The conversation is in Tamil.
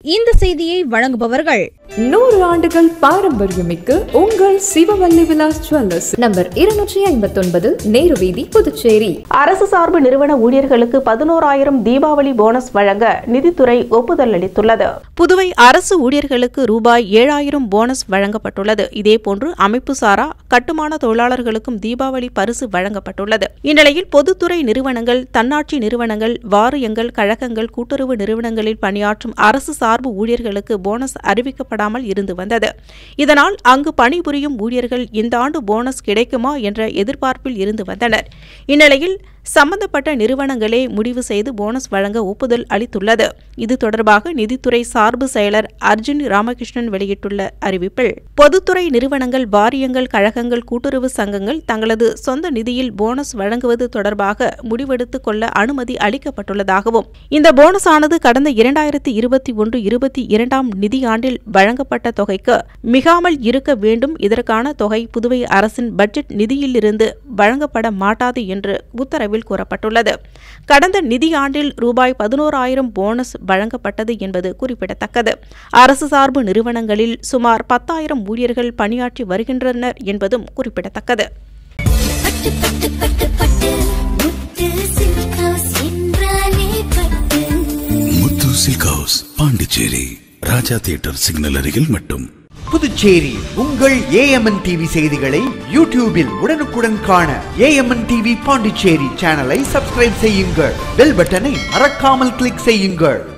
இந்த செய்தியை வழங்குபவர்கள் நூறு ஆண்டுகள் பாரம்பரியமிக்க உங்கள் சிவவல்லி விலாஸ் ஜுவல்லர்ஸ் நம்பர் இருநூற்றி ஐம்பத்தொன்பது நேரு வீதி புதுச்சேரி அரசு சார்பு நிறுவன ஊழியர்களுக்கு பதினோராயிரம் தீபாவளி போனஸ் வழங்க நிதித்துறை ஒப்புதல் அளித்துள்ளது புதுவை அரசு ஊழியர்களுக்கு ரூபாய் ஏழாயிரம் போனஸ் வழங்கப்பட்டுள்ளது இதேபோன்று அமைப்பு சாரா கட்டுமான தொழிலாளர்களுக்கும் தீபாவளி பரிசு வழங்கப்பட்டுள்ளது இந்நிலையில் பொதுத்துறை நிறுவனங்கள் தன்னாட்சி நிறுவனங்கள் வாரியங்கள் கழகங்கள் கூட்டுறவு நிறுவனங்களில் பணியாற்றும் அரசு சார்பு ஊழியர்களுக்கு போனஸ் அறிவிக்கப்படாமல் இருந்து வந்தது இதனால் அங்கு பணிபுரியும் ஊழியர்கள் இந்த ஆண்டு போனஸ் கிடைக்குமா என்ற எதிர்பார்ப்பில் இருந்து வந்தனர் இந்நிலையில் சம்பந்தப்பட்ட நிறுவனங்களே முடிவு செய்து போனஸ் வழங்க ஒப்புதல் அளித்துள்ளது இது தொடர்பாக நிதித்துறை சார்பு செயலர் அர்ஜுன் ராமகிருஷ்ணன் வெளியிட்டுள்ள அறிவிப்பில் பொதுத்துறை நிறுவனங்கள் வாரியங்கள் கழகங்கள் கூட்டுறவு சங்கங்கள் தங்களது சொந்த நிதியில் போனஸ் வழங்குவது தொடர்பாக முடிவெடுத்துக் கொள்ள அனுமதி அளிக்கப்பட்டுள்ளதாகவும் இந்த போனஸ் ஆனது கடந்த இரண்டாயிரத்தி இருபத்தி ஒன்று இருபத்தி இரண்டாம் நிதியாண்டில் வழங்கப்பட்ட தொகைக்கு மிகாமல் இருக்க வேண்டும் இதற்கான தொகை புதுவை அரசின் பட்ஜெட் நிதியிலிருந்து வழங்கப்பட மாட்டாது என்று உத்தரவில் கூறப்பட்டுள்ளது கடந்த நிதியாண்டில் ரூபாய் பதினோராயிரம் போனஸ் வழங்கப்பட்டது என்பது குறிப்பிடத்தக்கது அரசு சார்பு நிறுவனங்களில் சுமார் பத்தாயிரம் ஊழியர்கள் பணியாற்றி வருகின்றனர் என்பதும் குறிப்பிடத்தக்கது பட்டு பட்டு பட்டு பட்டு முத்து சில்காஸ் என்றாலே பட்டு Muthu silk house Pondicherry Raja theatre signal அருகில் மட்டும் புதுச்சேரி உங்கள் ஏஎம்என் டிவி செய்திகளை யூடியூபில் உடனுக்குடன் காண ஏஎம்என் டிவி பாண்டிச்சேரி சேனலை சப்ஸ்கிரைப் செய்யுங்கள் பெல் பட்டனை மறக்காமல் கிளிக் செய்யுங்கள்